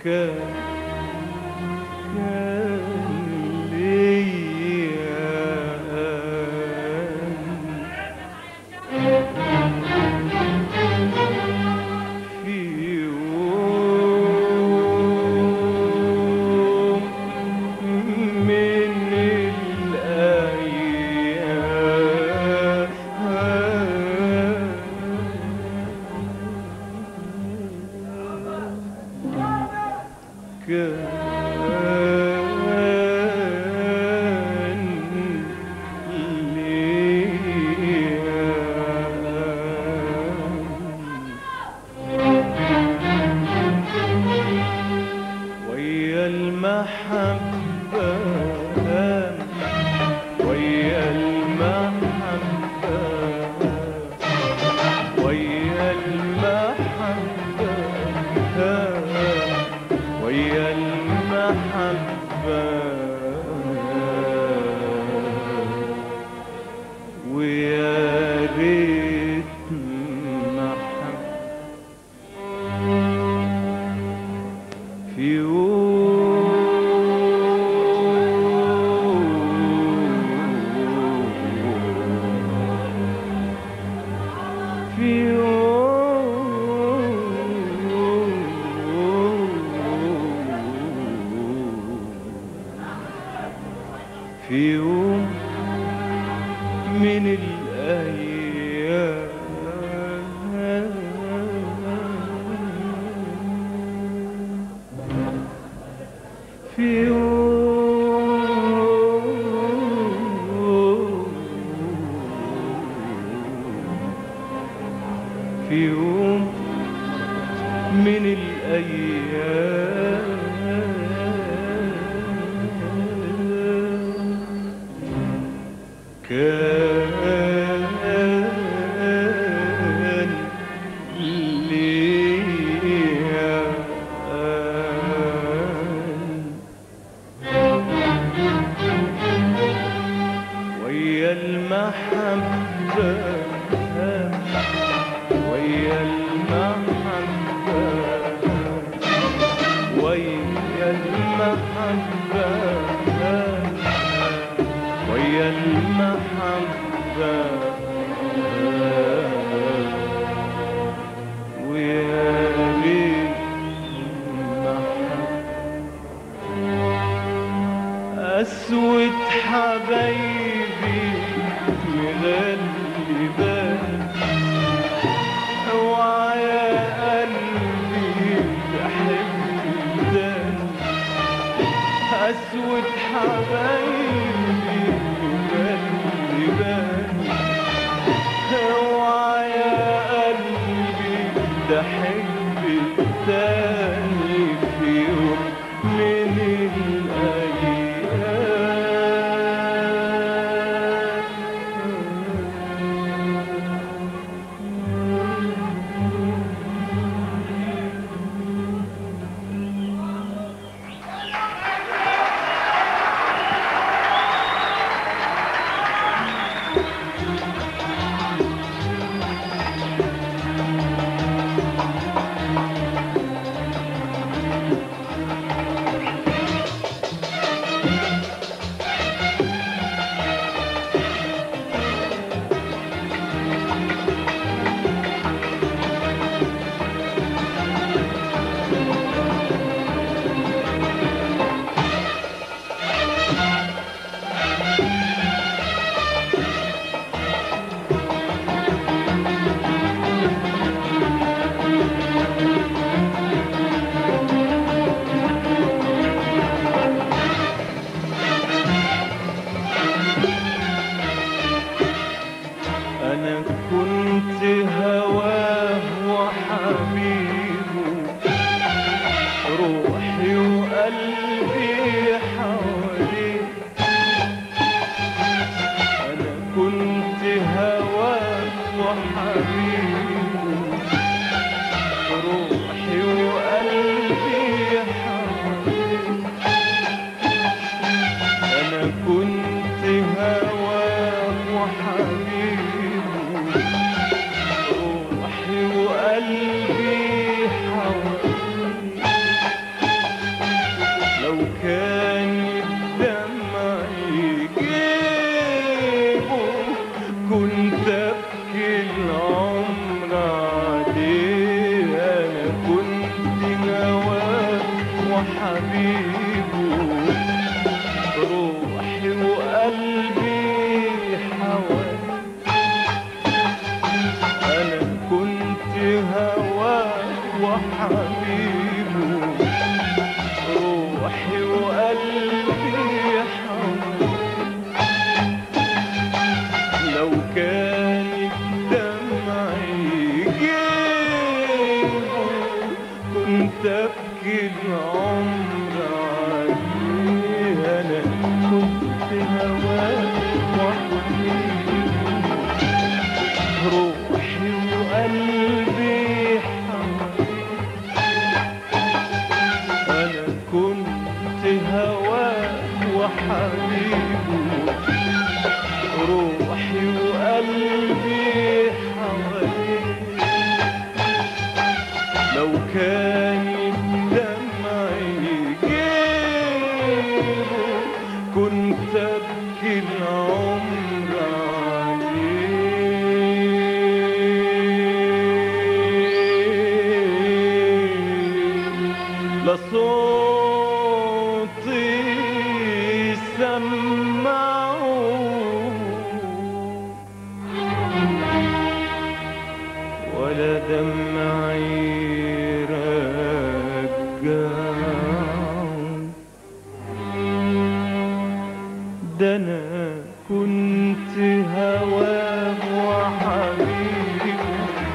كان كان ليا في يوم من الأيام كان ليا ويا المحبة ويا المحبة ويا المحبة ويا المحبة ويا ريت محبة في يوم في يوم في يوم من الأيام في يوم في يوم من الأيام كان ليا ويا المحبة ويا المحبة ويا المحبة ويا المحبة ويا ريت المحبة أسود حبايبي مغلبان اوعى يا قلبي تحب تاني أسود حبايبي مغلبان اوعى يا قلبي تحب تاني في يوم من وحبيبه روحي وقلبي حوالي أنا كنت هواه وحبيبه روحي وقلبي حوالي لو كان الدمع يجيبه كنت ابكي العمر عليه انا كنت هواه وحبيبه روحي وقلبي حواليه انا كنت هواه وحبيبه روحي وقلبي حواليه لو كان الدمع يجيبه كنت ابكي العمر عليه لصوتي سمعه ولا دمعي رجعه ده انا كنت هواه وحبيبه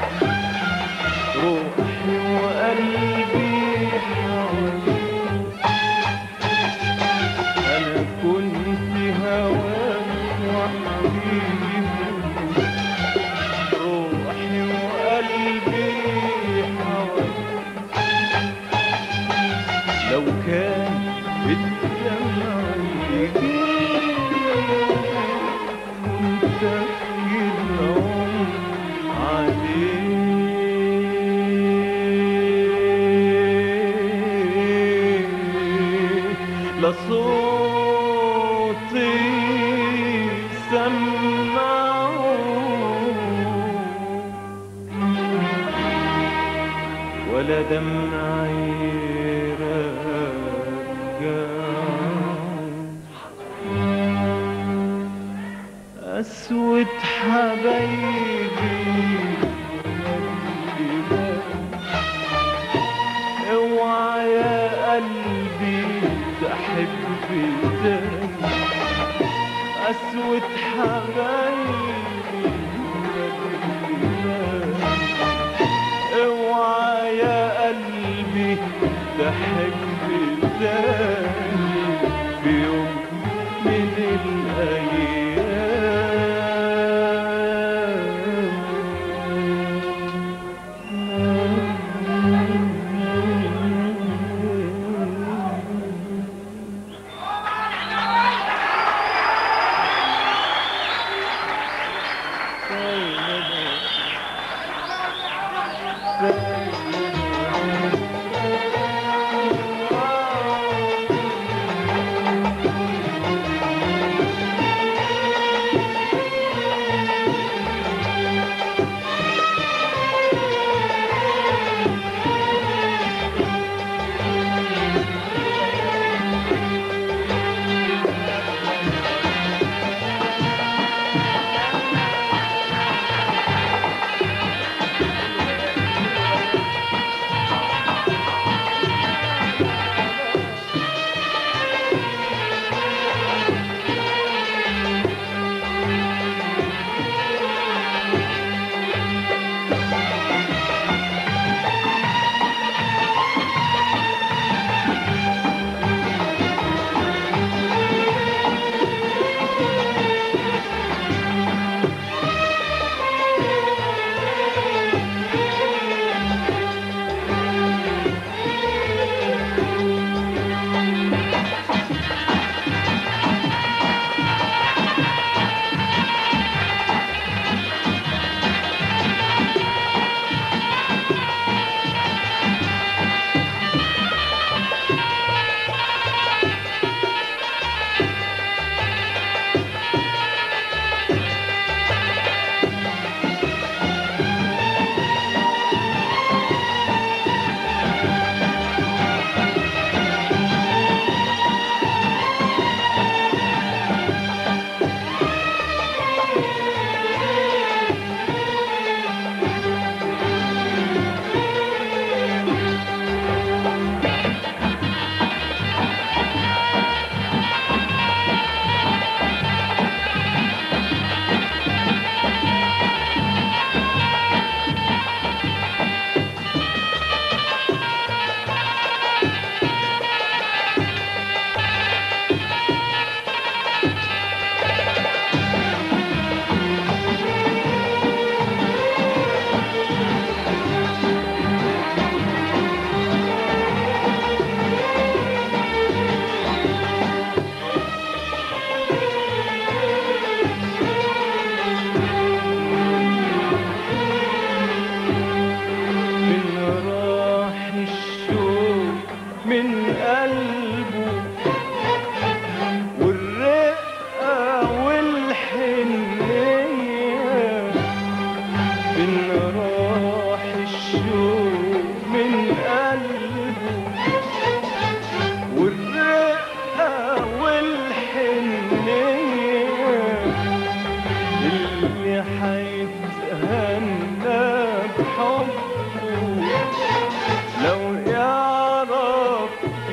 روحي وقلبي حواليه انا كنت هواه وحبيبه روحي وقلبي حواليه لو كان الدمع يجيب كنت في العمر عليه لصوتي سمعه ولا دمعي رجع أسود حبايبي اوعى يا قلبي تحب تاني أسود حبايبي اوعى يا قلبي تحب تاني في يوم من الأيام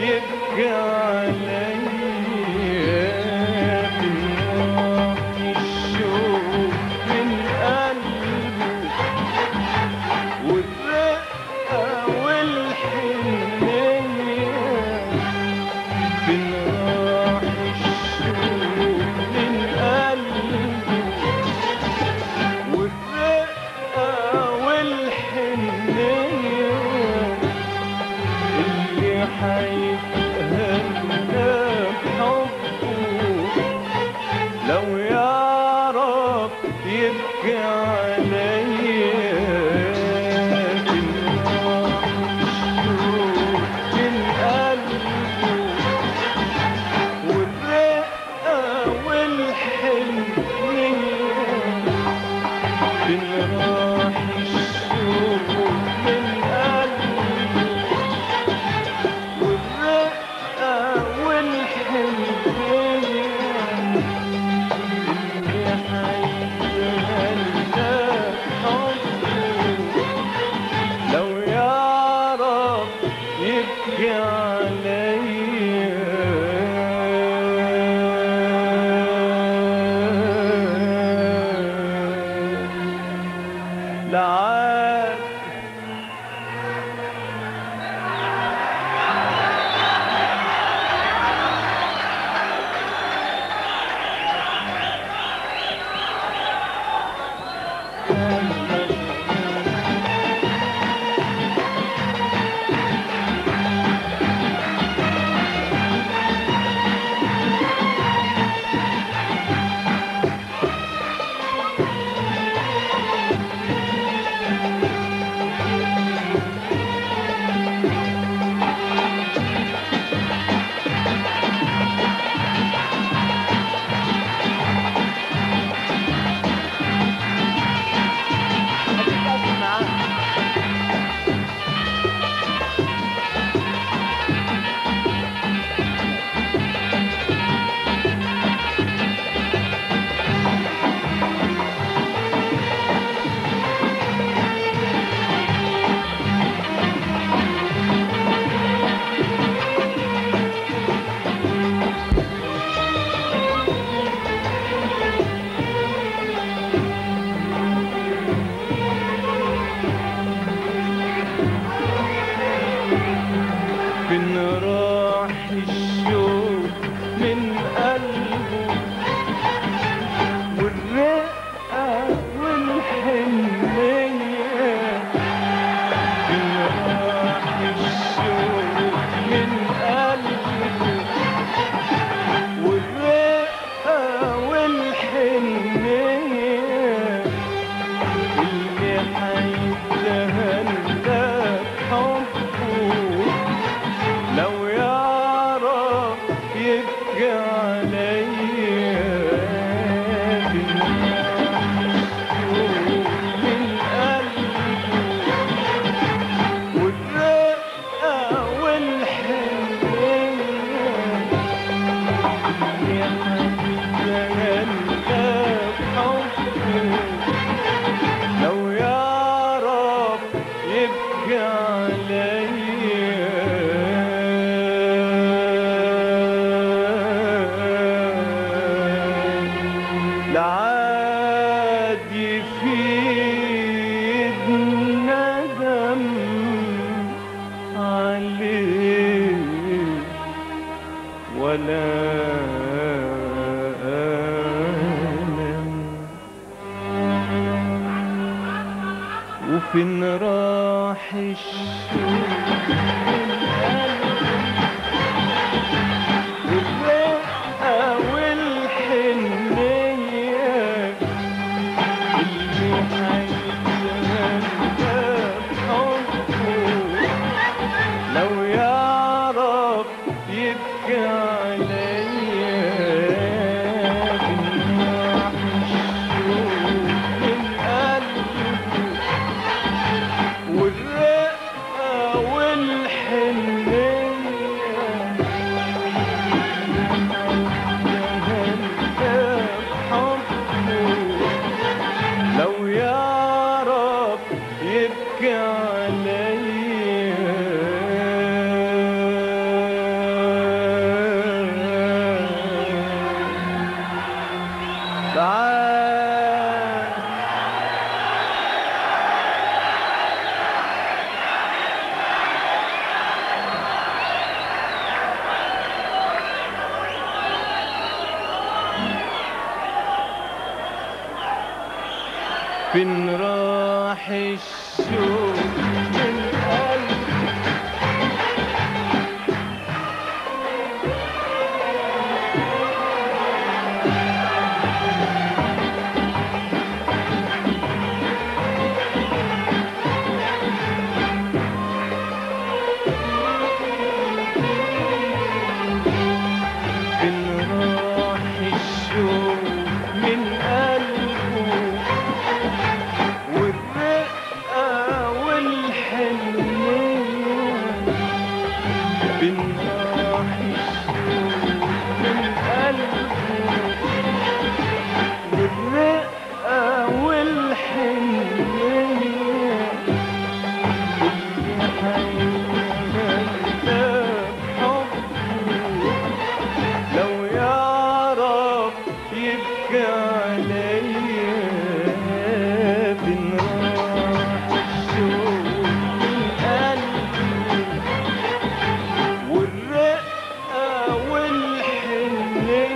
يبكي عليا بالراح الشوق من قلبه والرقة والحنية بالراح الشوق من قلبه والرقة والحنية اللي حيتهنى بحبه لو يعرف يبكي عليا بالراح الشوق من قلبه والرقة والحنية بالراح الشوق من قلبه والرقة والحنية اللي حيتهنى حبه لو يعرف يبكي عليا لعاد فين راح الشوق من قلبه والرقة والحنية فين راح الشوق من قلبه والرقة والحنية اللي حيتهنى بحبه لو يعرف يبكي عليا بالراح الشوق من قلبه والرقة والحنية اللي حيتهنى بحبه لو يعرف يبكي عليا لعاد يفيد ندم عليه ولا ألم وفين راح الشوق والرقة والحنية اللي حيتهنى بحبه لو يعرف يبكي عليا بالراح الشوق من قلبه والرقة والحنية لو يعرف يبكي عليا فين راح الشوق من قلبي فين راح الشوق من قلبه والرقة والحنية فين راح الشوق من قلبه والرقة والحنية لو يعرف يبكي عليا بنراح الشوق من قلبي والرقة والحنية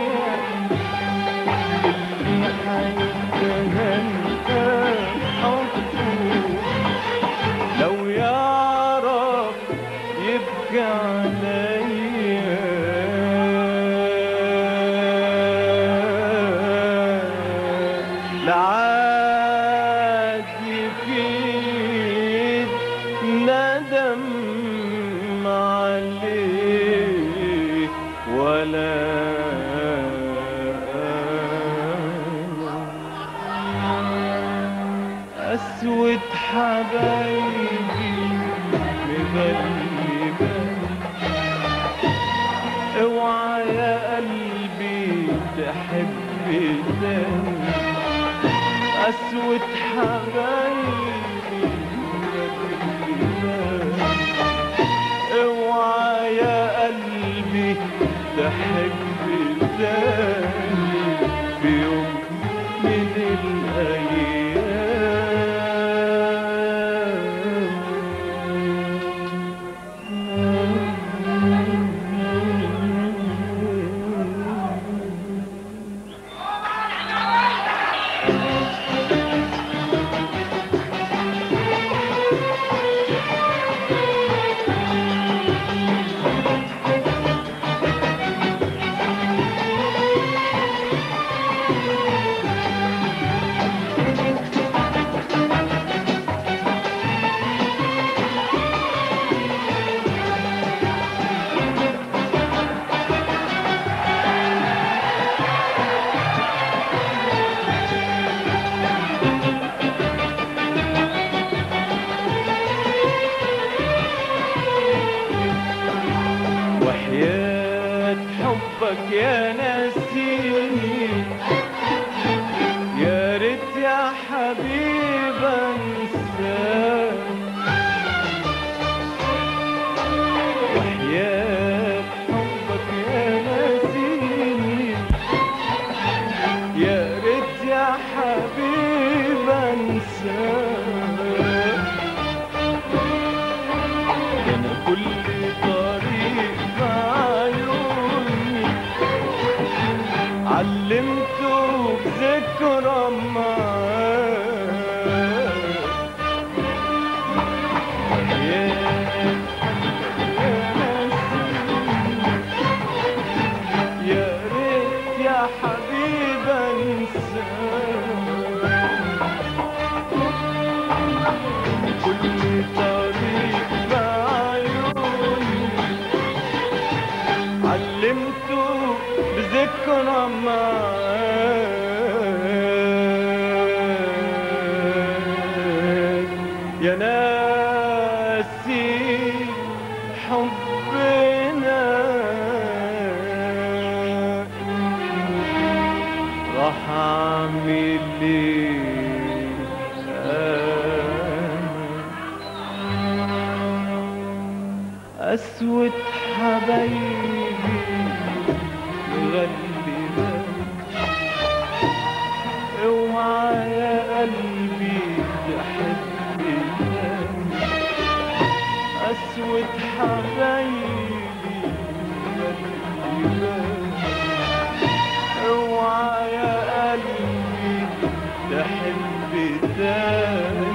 اللي حيتهنى حبه لو يعرف يبكي عليا لعاد يفيد ندم عليه ولا أسود حبايبي مغلبة اوعى يا قلبي تحب تاني أسود حبايبي مغلبة اوعى يا قلبي تحب تاني في يوم من الأيام وحياة حبك يا نسيني يا ريت يا حبيب انساك وحياة حبك يا نسيني يا ريت يا حبيب انساك انا كل طريق بعيوني علمته بذكرى معاك يا يا ريت يا حبيب انساك كل طريق بعيوني علمته بذكرى معاك يا ناسي حبنا راح اعمل ايه أنا أسود حبايبي مغلبة اوعى يا قلبي تحب تاني أسود حبايبي مغلبة اوعى يا قلبي تحب تاني